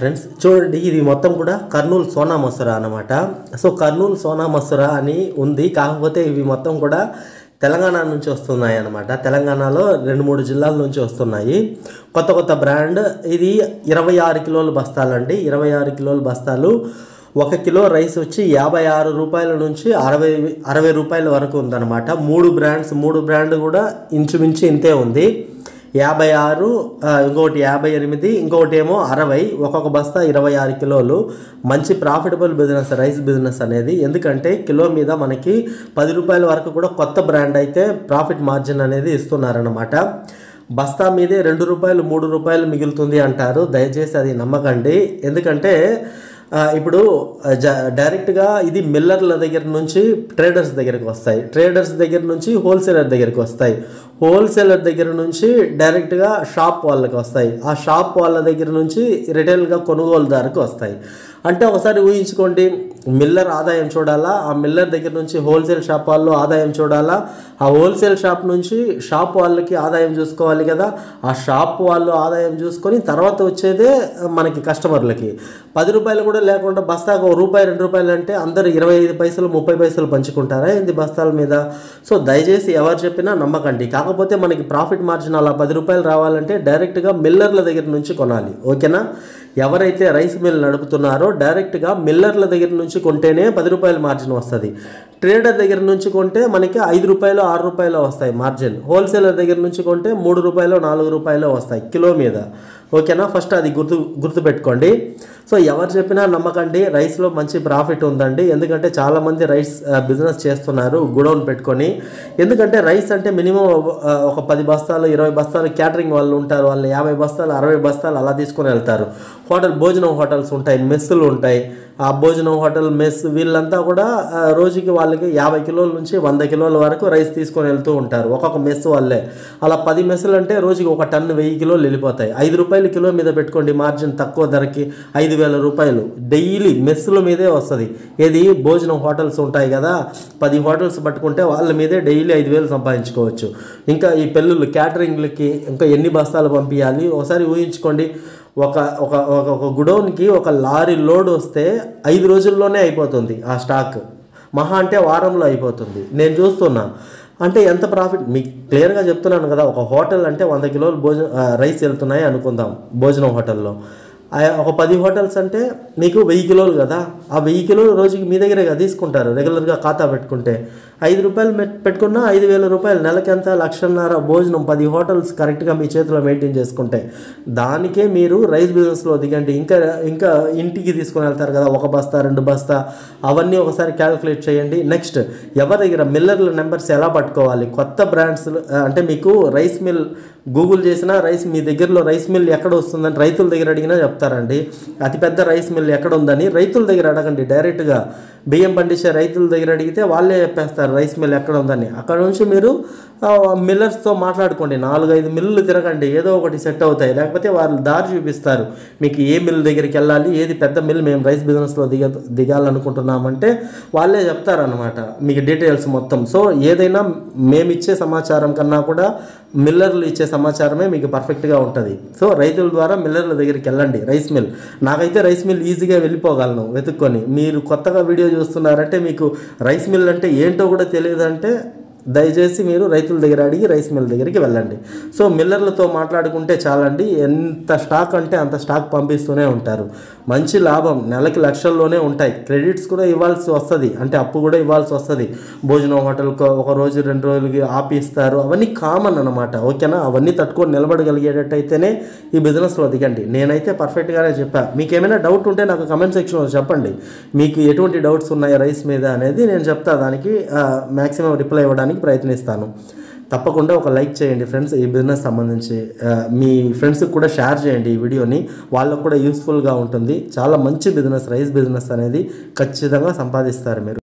friends చూడండి ఇది మొత్తం కూడా కర్నూలు సోనా మసూరా అనమాట సో కర్నూలు సోనా మసూరా అని ఉంది కాకపోతే ఇవి మొత్తం కూడా తెలంగాణ నుంచి వస్తున్నాయి అనమాట తెలంగాణలో రెండు మూడు జిల్లాల నుంచి వస్తున్నాయి కొత్త కొత్త బ్రాండ్ ఇది ఇరవై ఆరు కిలోల బస్తాలండి ఇరవై ఆరు కిలోల బస్తాలు ఒక కిలో రైస్ వచ్చి యాభై ఆరు రూపాయల నుంచి అరవై అరవై రూపాయల వరకు ఉందన్నమాట మూడు బ్రాండ్స్ మూడు బ్రాండ్ కూడా ఇంచుమించు ఇంతే ఉంది యాభై ఆరు ఆ, ఇంకొకటి యాభై ఎనిమిది ఇంకొకటి ఏమో అరవై ఒక్కొక్క బస్తా ఇరవై ఆరు కిలోలు మంచి ప్రాఫిటబుల్ బిజినెస్ రైస్ బిజినెస్ అనేది ఎందుకంటే కిలో మీద మనకి పది రూపాయల వరకు కూడా కొత్త బ్రాండ్ అయితే ప్రాఫిట్ మార్జిన్ అనేది ఇస్తున్నారనమాట బస్తా మీదే రెండు రూపాయలు మూడు రూపాయలు మిగులుతుంది అంటారు దయచేసి అది నమ్మకండి ఎందుకంటే ఆ, ఇప్పుడు ఆ, జ డైరెక్ట్గా ఇది మిల్లర్ల దగ్గర నుంచి ట్రేడర్స్ దగ్గరికి వస్తాయి ట్రేడర్స్ దగ్గర నుంచి హోల్సేలర్ దగ్గరికి వస్తాయి హోల్సేలర్ దగ్గర నుంచి డైరెక్ట్గా షాప్ వాళ్ళకి వస్తాయి ఆ షాప్ వాళ్ళ దగ్గర నుంచి రిటైల్గా కొనుగోలుదారుకు వస్తాయి అంటే ఒకసారి ఊహించుకోండి మిల్లర్ ఆదాయం చూడాలా ఆ మిల్లర్ దగ్గర నుంచి హోల్సేల్ షాప్ వాళ్ళు ఆదాయం చూడాలా ఆ హోల్సేల్ షాప్ నుంచి షాప్ వాళ్ళకి ఆదాయం చూసుకోవాలి కదా ఆ షాప్ వాళ్ళు ఆదాయం చూసుకొని తర్వాత వచ్చేదే మనకి కస్టమర్లకి పది రూపాయలు కూడా లేకుండా బస్తాకు ఒక రూపాయి రెండు రూపాయలు అంటే అందరూ ఇరవై ఐదు పైసలు ముప్పై పైసలు పంచుకుంటారా ఏంది బస్తాల మీద సో దయచేసి ఎవరు చెప్పినా నమ్మకండి కాకపోతే మనకి ప్రాఫిట్ మార్జిన్ అలా పది రూపాయలు రావాలంటే డైరెక్ట్గా మిల్లర్ల దగ్గర నుంచి కొనాలి ఓకేనా ఎవరైతే రైస్ మిల్ నడుపుతున్నారో డైరెక్ట్గా మిల్లర్ల దగ్గర నుంచి కొంటేనే పది రూపాయల మార్జిన్ వస్తుంది ట్రేడర్ దగ్గర నుంచి కొంటే మనకి ఐదు రూపాయలు ఆరు రూపాయలు వస్తాయి మార్జిన్ హోల్సేలర్ దగ్గర నుంచి కొంటే మూడు రూపాయలు నాలుగు రూపాయలు వస్తాయి కిలో మీద ఓకేనా ఫస్ట్ అది గుర్తు గుర్తుపెట్టుకోండి సో ఎవరు చెప్పినా నమ్మకండి రైస్లో మంచి ప్రాఫిట్ ఉందండి ఎందుకంటే చాలామంది రైస్ ఆ, బిజినెస్ చేస్తున్నారు గుడౌన్ పెట్టుకొని ఎందుకంటే రైస్ అంటే మినిమం ఆ, ఒక పది బస్తాలు ఇరవై బస్తాలు క్యాటరింగ్ వాళ్ళు ఉంటారు వాళ్ళు యాభై బస్తాలు అరవై బస్తాలు అలా తీసుకొని వెళ్తారు హోటల్ భోజనం హోటల్స్ ఉంటాయి మెస్సులు ఉంటాయి ఆ భోజనం హోటల్ మెస్ వీళ్ళంతా కూడా ఆ, రోజుకి వాళ్ళకి యాభై కిలోల నుంచి వంద కిలోల వరకు రైస్ తీసుకొని వెళ్తూ ఉంటారు ఒక్కొక్క మెస్ వాళ్ళే అలా పది మెస్సులు అంటే రోజుకి ఒక టన్ను వెయ్యి కిలోలు వెళ్ళిపోతాయి ఐదు రూపాయలు కిలో మీద పెట్టుకోండి మార్జిన్ తక్కువ ధరకి ఐదు వేల రూపాయలు డైలీ మెస్సుల మీదే వస్తుంది ఏది భోజనం హోటల్స్ ఉంటాయి కదా పది హోటల్స్ పట్టుకుంటే వాళ్ళ మీదే డైలీ ఐదు వేలు సంపాదించుకోవచ్చు ఇంకా ఈ పెళ్ళిళ్ళు క్యాటరింగ్లకి ఇంకా ఎన్ని బస్తాలు పంపించాలి ఒకసారి ఊహించుకోండి ఒక ఒక ఒక ఒక గుడౌన్కి ఒక లారీ లోడ్ వస్తే ఐదు రోజుల్లోనే అయిపోతుంది ఆ స్టాక్ మహా అంటే వారంలో అయిపోతుంది నేను చూస్తున్నా అంటే ఎంత ప్రాఫిట్ మీకు క్లియర్గా చెప్తున్నాను కదా ఒక హోటల్ అంటే వంద కిలోలు భోజనం ఆ, రైస్ వెళ్తున్నాయి అనుకుందాం భోజనం హోటల్లో ఆ ఒక పది హోటల్స్ అంటే మీకు వెయ్యి కిలోలు కదా ఆ వెయ్యి కిలోలు రోజుకి మీ దగ్గరే కదా తీసుకుంటారు రెగ్యులర్గా ఖాతా పెట్టుకుంటే ఐదు రూపాయలు పెట్- పెట్టుకున్నా ఐదు వేల రూపాయలు నెలకి ఎంత లక్షన్నర భోజనం పది హోటల్స్ కరెక్ట్గా మీ చేతిలో మెయింటైన్ చేసుకుంటే దానికే మీరు రైస్ బిజినెస్లో దిగండి ఇంకా ఇంకా ఇంటికి తీసుకొని వెళ్తారు కదా ఒక బస్తా రెండు బస్తా అవన్నీ ఒకసారి క్యాలిక్యులేట్ చేయండి నెక్స్ట్ ఎవరి దగ్గర మిల్లర్ల నెంబర్స్ ఎలా పట్టుకోవాలి కొత్త బ్రాండ్స్ అంటే మీకు రైస్ మిల్ గూగుల్ చేసినా రైస్ మీ దగ్గరలో రైస్ మిల్ ఎక్కడ వస్తుందని రైతుల దగ్గర అడిగినా చెప్తారండి అతిపెద్ద రైస్ మిల్ ఎక్కడ ఉందని రైతుల దగ్గర అడగండి డైరెక్ట్గా బియ్యం పండించే రైతుల దగ్గర అడిగితే వాళ్ళే చెప్పేస్తారు రైస్ మిల్ ఎక్కడ ఉందని అక్కడ నుంచి మీరు ఆ, మిల్లర్స్తో మాట్లాడుకోండి నాలుగైదు మిల్లులు తిరగండి ఏదో ఒకటి సెట్ అవుతాయి లేకపోతే వాళ్ళు దారి చూపిస్తారు మీకు ఏ మిల్ దగ్గరికి వెళ్ళాలి ఏది పెద్ద మిల్ మేము రైస్ బిజినెస్లో దిగ దిగాలనుకుంటున్నామంటే వాళ్ళే చెప్తారనమాట మీకు డీటెయిల్స్ మొత్తం సో ఏదైనా మేము ఇచ్చే సమాచారం కన్నా కూడా మిల్లర్లు ఇచ్చే సమాచారమే మీకు పర్ఫెక్ట్గా ఉంటుంది సో రైతుల ద్వారా మిల్లర్ల దగ్గరికి వెళ్ళండి రైస్ మిల్ నాకైతే రైస్ మిల్ ఈజీగా వెళ్ళిపోగలను వెతుక్కొని మీరు కొత్తగా వీడియో చూస్తున్నారంటే మీకు రైస్ మిల్ అంటే ఏంటో కూడా తెలియదంటే దయచేసి మీరు రైతుల దగ్గర అడిగి రైస్ మిల్ దగ్గరికి వెళ్ళండి సో మిల్లర్లతో మాట్లాడుకుంటే చాలండి ఎంత స్టాక్ అంటే అంత స్టాక్ పంపిస్తూనే ఉంటారు మంచి లాభం నెలకి లక్షల్లోనే ఉంటాయి క్రెడిట్స్ కూడా ఇవ్వాల్సి వస్తుంది అంటే అప్పు కూడా ఇవ్వాల్సి వస్తుంది భోజనం హోటల్కి ఒక రోజు రెండు రోజులకి ఆపి ఇస్తారు అవన్నీ కామన్ అనమాట ఓకేనా అవన్నీ తట్టుకొని నిలబడగలిగేటట్టయితేనే ఈ బిజినెస్లో దిగండి నేనైతే పర్ఫెక్ట్గానే చెప్పా మీకు ఏమైనా డౌట్ ఉంటే నాకు కమెంట్ సెక్షన్లో చెప్పండి మీకు ఎటువంటి డౌట్స్ ఉన్నాయి రైస్ మీద అనేది నేను చెప్తా దానికి మ్యాక్సిమం రిప్లై ఇవ్వడానికి ప్రయత్నిస్తాను తప్పకుండా ఒక లైక్ చేయండి ఫ్రెండ్స్ ఈ బిజినెస్ సంబంధించి ఆ, మీ ఫ్రెండ్స్కి కూడా షేర్ చేయండి ఈ వీడియోని వాళ్ళకు కూడా యూస్ఫుల్గా ఉంటుంది చాలా మంచి బిజినెస్ రైస్ బిజినెస్ అనేది ఖచ్చితంగా సంపాదిస్తారు మీరు